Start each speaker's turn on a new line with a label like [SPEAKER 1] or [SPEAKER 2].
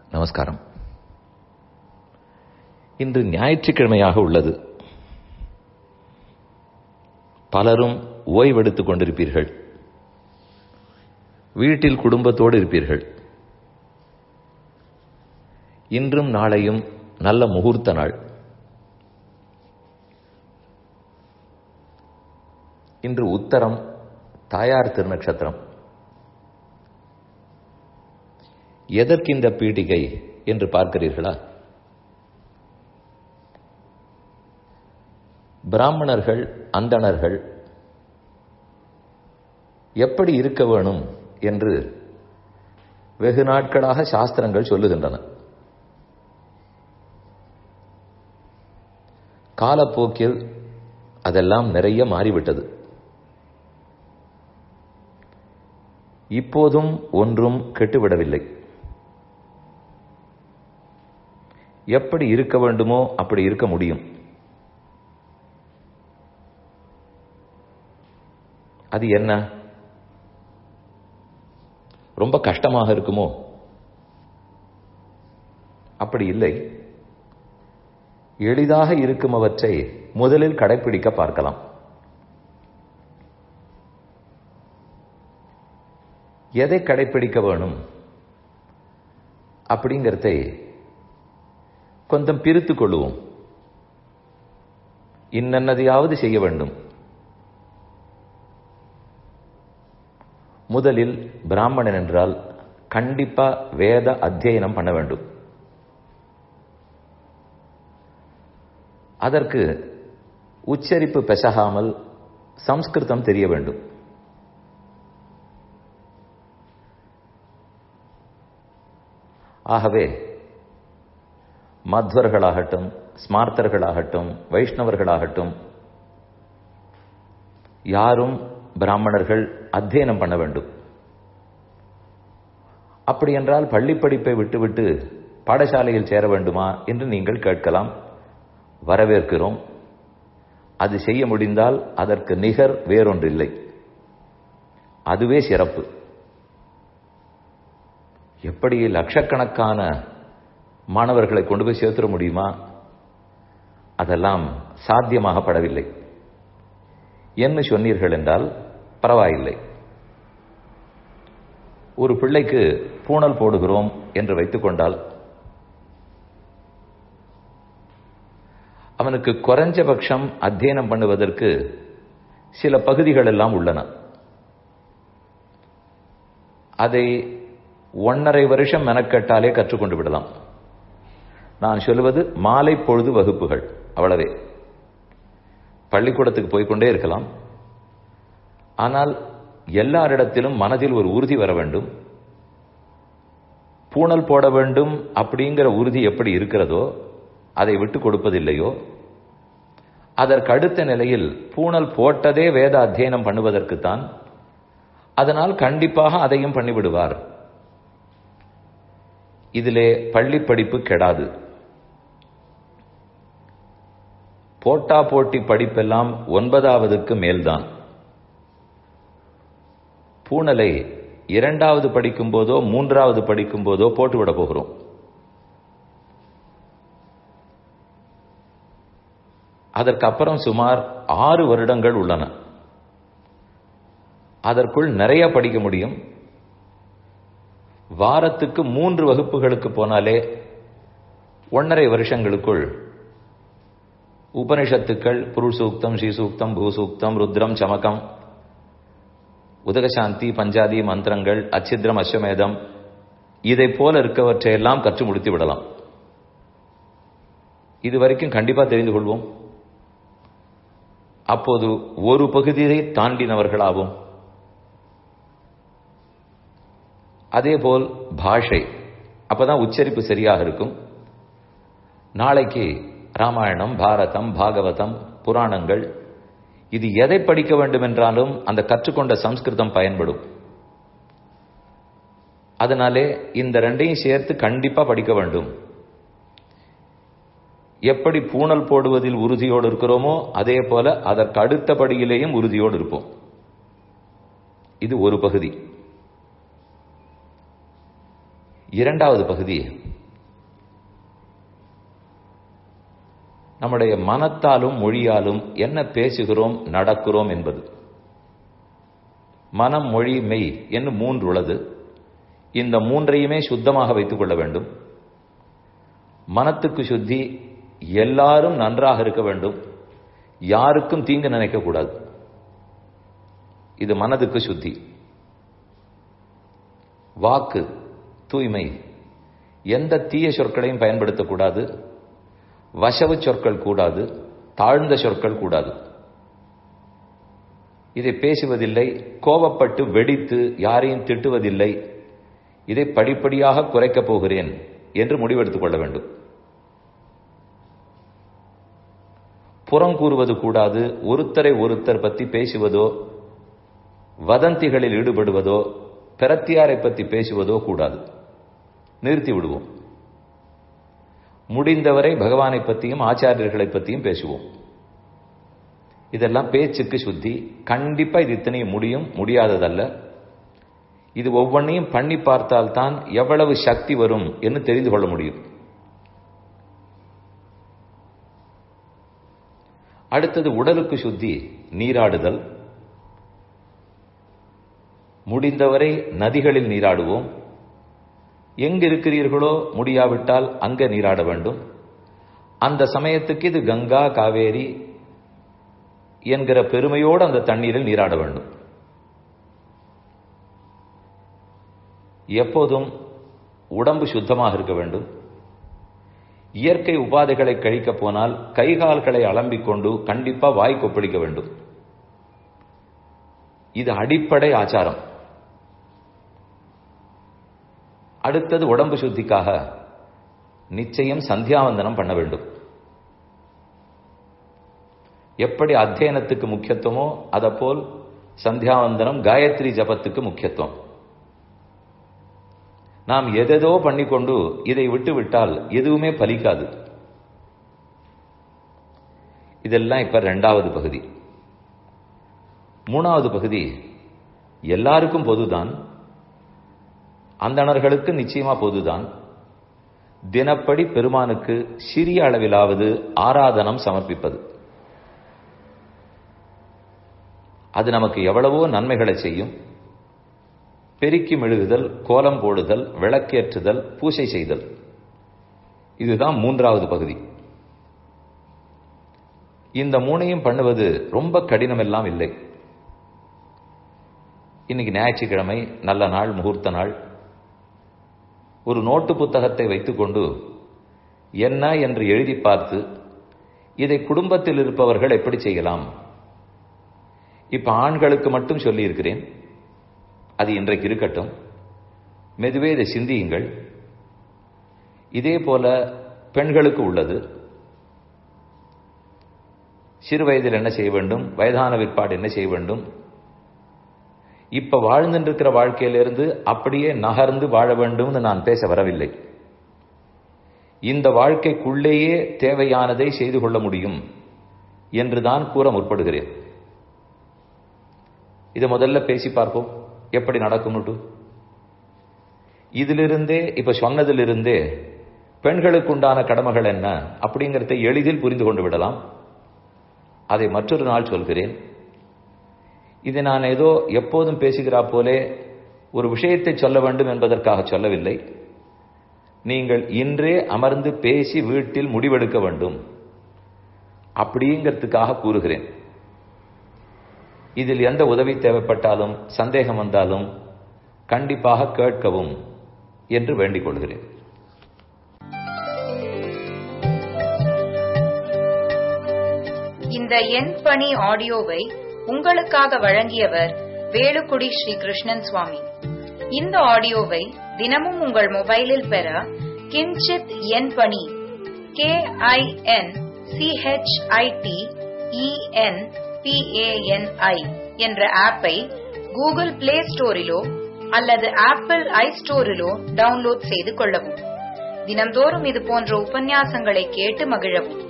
[SPEAKER 1] நமஸ்காரம் இன்று ஞாயிற்றுக்கிழமையாக உள்ளது பலரும் ஓய்வெடுத்துக் கொண்டிருப்பீர்கள் வீட்டில் குடும்பத்தோடு இருப்பீர்கள் இன்றும் நாளையும் நல்ல முகூர்த்த நாள் இன்று உத்தரம் தாயார் திருநட்சத்திரம் எதற்கு இந்த பீடிகை என்று பார்க்கிறீர்களா பிராமணர்கள் அந்தணர்கள் எப்படி இருக்க வேணும் என்று வெகு நாட்களாக சாஸ்திரங்கள் சொல்லுகின்றன காலப்போக்கில் அதெல்லாம் நிறைய மாறிவிட்டது இப்போதும் ஒன்றும் கெட்டுவிடவில்லை எப்படி இருக்க வேண்டுமோ அப்படி இருக்க முடியும் அது என்ன ரொம்ப கஷ்டமாக இருக்குமோ அப்படி இல்லை எளிதாக இருக்கும் அவற்றை முதலில் கடைபிடிக்க பார்க்கலாம் எதை கடைபிடிக்க வேணும் அப்படிங்கிறதை கொஞ்சம் பிரித்துக் கொள்ளுவோம் இன்னென்னதையாவது செய்ய வேண்டும் முதலில் பிராமணன் என்றால் கண்டிப்பா வேத அத்தியனம் பண்ண வேண்டும் அதற்கு உச்சரிப்பு பெசகாமல் சம்ஸ்கிருதம் தெரிய வேண்டும் ஆகவே மத்வர்களாகட்டும் ஸ்மார்த்தர்களாகட்டும் வைஷ்ணவர்களாகட்டும் யாரும் பிராமணர்கள் அத்தியனம் பண்ண வேண்டும் அப்படி என்றால் பள்ளி படிப்பை விட்டுவிட்டு பாடசாலையில் சேர வேண்டுமா என்று நீங்கள் கேட்கலாம் வரவேற்கிறோம் அது செய்ய முடிந்தால் அதற்கு நிகர் வேறொன்றில்லை அதுவே சிறப்பு எப்படி லட்சக்கணக்கான மாணவர்களை கொண்டு போய் சேர்த்துட முடியுமா அதெல்லாம் சாத்தியமாகப்படவில்லை என்ன சொன்னீர்கள் என்றால் பரவாயில்லை ஒரு பிள்ளைக்கு பூணல் போடுகிறோம் என்று வைத்துக் கொண்டால் அவனுக்கு குறைஞ்சபட்சம் அத்தியனம் பண்ணுவதற்கு சில பகுதிகள் எல்லாம் உள்ளன அதை ஒன்னரை வருஷம் மெனக்கட்டாலே கற்றுக்கொண்டு விடலாம் நான் சொல்லுவது மாலை பொழுது வகுப்புகள் அவ்வளவே பள்ளிக்கூடத்துக்கு போய்கொண்டே இருக்கலாம் ஆனால் எல்லாரிடத்திலும் மனதில் ஒரு உறுதி வர வேண்டும் பூணல் போட வேண்டும் அப்படிங்கிற உறுதி எப்படி இருக்கிறதோ அதை விட்டு கொடுப்பதில்லையோ அதற்கு அடுத்த நிலையில் பூணல் போட்டதே வேத அத்தியனம் பண்ணுவதற்குத்தான் அதனால் கண்டிப்பாக அதையும் பண்ணிவிடுவார் இதிலே பள்ளி படிப்பு கெடாது போட்டா போட்டி படிப்பெல்லாம் ஒன்பதாவதுக்கு மேல்தான் பூனலை இரண்டாவது படிக்கும் போதோ மூன்றாவது படிக்கும் போதோ போட்டுவிட போகிறோம் அதற்கப்புறம் சுமார் ஆறு வருடங்கள் உள்ளன அதற்குள் நிறைய படிக்க முடியும் வாரத்துக்கு மூன்று வகுப்புகளுக்கு போனாலே ஒன்றரை வருஷங்களுக்குள் உபனிஷத்துக்கள் புருஷூக்தம் ஸ்ரீசூக்தம் பூசூக்தம் ருத்ரம் சமகம் உதகசாந்தி பஞ்சாதி மந்திரங்கள் அச்சித்ரம் அஸ்வமேதம் இதை போல இருக்கவற்றையெல்லாம் கற்று முடித்து விடலாம் இது வரைக்கும் கண்டிப்பா தெரிந்து கொள்வோம் அப்போது ஒரு பகுதியை தாண்டினவர்களாகும் அதேபோல் பாஷை அப்பதான் உச்சரிப்பு சரியாக இருக்கும் நாளைக்கு ராமாயணம் பாரதம் பாகவதம் புராணங்கள் இது எதை படிக்க வேண்டும் என்றாலும் அந்த கற்றுக்கொண்ட சம்ஸ்கிருதம் பயன்படும் அதனாலே இந்த ரெண்டையும் சேர்த்து கண்டிப்பா படிக்க வேண்டும் எப்படி பூணல் போடுவதில் உறுதியோடு இருக்கிறோமோ அதே போல அதற்கு அடுத்தபடியிலேயும் உறுதியோடு இருப்போம் இது ஒரு பகுதி இரண்டாவது பகுதி நம்முடைய மனத்தாலும் மொழியாலும் என்ன பேசுகிறோம் நடக்கிறோம் என்பது மனம் மொழி மெய் என்று மூன்று உள்ளது இந்த மூன்றையுமே சுத்தமாக வைத்துக் கொள்ள வேண்டும் மனத்துக்கு சுத்தி எல்லாரும் நன்றாக இருக்க வேண்டும் யாருக்கும் தீங்கு நினைக்கக்கூடாது இது மனதுக்கு சுத்தி வாக்கு தூய்மை எந்த தீய சொற்களையும் பயன்படுத்தக்கூடாது வசவு சொற்கள் கூடாது தாழ்ந்த சொற்கள் கூடாது இதை பேசுவதில்லை கோபப்பட்டு வெடித்து யாரையும் திட்டுவதில்லை இதை படிப்படியாக குறைக்கப் போகிறேன் என்று முடிவெடுத்துக் கொள்ள வேண்டும் புறம் கூறுவது கூடாது ஒருத்தரை ஒருத்தர் பற்றி பேசுவதோ வதந்திகளில் ஈடுபடுவதோ பிரத்தியாரை பற்றி பேசுவதோ கூடாது நிறுத்தி விடுவோம் முடிந்தவரை பகவானை பற்றியும் ஆச்சாரியர்களை பற்றியும் பேசுவோம் இதெல்லாம் பேச்சுக்கு சுத்தி கண்டிப்பா இது இத்தனையும் முடியும் முடியாததல்ல இது ஒவ்வொன்றையும் பண்ணி பார்த்தால்தான் எவ்வளவு சக்தி வரும் என்று தெரிந்து கொள்ள முடியும் அடுத்தது உடலுக்கு சுத்தி நீராடுதல் முடிந்தவரை நதிகளில் நீராடுவோம் எங்கு இருக்கிறீர்களோ முடியாவிட்டால் அங்க நீராட வேண்டும் அந்த சமயத்துக்கு இது கங்கா காவேரி என்கிற பெருமையோடு அந்த தண்ணீரில் நீராட வேண்டும் எப்போதும் உடம்பு சுத்தமாக இருக்க வேண்டும் இயற்கை உபாதைகளை கழிக்க போனால் கைகால்களை அலம்பிக் கொண்டு கண்டிப்பா வாய் கொப்பளிக்க வேண்டும் இது அடிப்படை ஆச்சாரம் அடுத்தது உடம்பு சுத்திக்காக நிச்சயம் சந்தியாவந்தனம் பண்ண வேண்டும் எப்படி அத்தியனத்துக்கு முக்கியத்துவமோ அதப்போல் சந்தியாவந்தனம் காயத்ரி ஜபத்துக்கு முக்கியத்துவம் நாம் எதேதோ பண்ணிக்கொண்டு இதை விட்டு விட்டால் எதுவுமே பலிக்காது இதெல்லாம் இப்ப ரெண்டாவது பகுதி மூணாவது பகுதி எல்லாருக்கும் பொதுதான் அந்தணர்களுக்கு நிச்சயமா பொதுதான் தினப்படி பெருமானுக்கு சிறிய அளவிலாவது ஆராதனம் சமர்ப்பிப்பது அது நமக்கு எவ்வளவோ நன்மைகளை செய்யும் பெருக்கி மெழுகுதல் கோலம் போடுதல் விளக்கேற்றுதல் பூசை செய்தல் இதுதான் மூன்றாவது பகுதி இந்த மூணையும் பண்ணுவது ரொம்ப கடினமெல்லாம் இல்லை இன்னைக்கு ஞாயிற்றுக்கிழமை நல்ல நாள் முகூர்த்த நாள் ஒரு நோட்டு புத்தகத்தை வைத்துக்கொண்டு என்ன என்று எழுதி பார்த்து இதை குடும்பத்தில் இருப்பவர்கள் எப்படி செய்யலாம் இப்ப ஆண்களுக்கு மட்டும் சொல்லி இருக்கிறேன் அது இன்றைக்கு இருக்கட்டும் மெதுவே இதை சிந்தியுங்கள் இதே போல பெண்களுக்கு உள்ளது சிறு வயதில் என்ன செய்ய வேண்டும் வயதான விற்பாடு என்ன செய்ய வேண்டும் இப்ப வாழ்ந்துருக்கிற வாழ்க்கையிலிருந்து அப்படியே நகர்ந்து வாழ வேண்டும்னு நான் பேச வரவில்லை இந்த வாழ்க்கைக்குள்ளேயே தேவையானதை செய்து கொள்ள முடியும் என்றுதான் கூற முற்படுகிறேன் இதை முதல்ல பேசி பார்ப்போம் எப்படி நடக்கும்னுட்டு இதிலிருந்தே இப்ப சொன்னதிலிருந்தே பெண்களுக்கு உண்டான கடமைகள் என்ன அப்படிங்கிறத எளிதில் புரிந்து கொண்டு விடலாம் அதை மற்றொரு நாள் சொல்கிறேன் இதை நான் ஏதோ எப்போதும் பேசுகிறா போலே ஒரு விஷயத்தை சொல்ல வேண்டும் என்பதற்காக சொல்லவில்லை நீங்கள் இன்றே அமர்ந்து பேசி வீட்டில் முடிவெடுக்க வேண்டும் அப்படிங்கிறதுக்காக கூறுகிறேன் இதில் எந்த உதவி தேவைப்பட்டாலும் சந்தேகம் வந்தாலும் கண்டிப்பாக கேட்கவும் என்று வேண்டிக் கொள்கிறேன்
[SPEAKER 2] இந்த எண் பணி ஆடியோவை உங்களுக்காக வழங்கியவர் வேலுக்குடி ஸ்ரீ கிருஷ்ணன் சுவாமி இந்த ஆடியோவை தினமும் உங்கள் மொபைலில் பெற கிஞ்சித் எண் பணி கே ஐ என் சிஹெச்ஐடி இஎன் பிஏஎன்ஐ என்ற ஆப்பை கூகுள் பிளே ஸ்டோரிலோ அல்லது ஆப்பிள் ஐ ஸ்டோரிலோ டவுன்லோட் செய்து கொள்ளவும் தினந்தோறும் இது போன்ற உபன்யாசங்களை கேட்டு மகிழவும்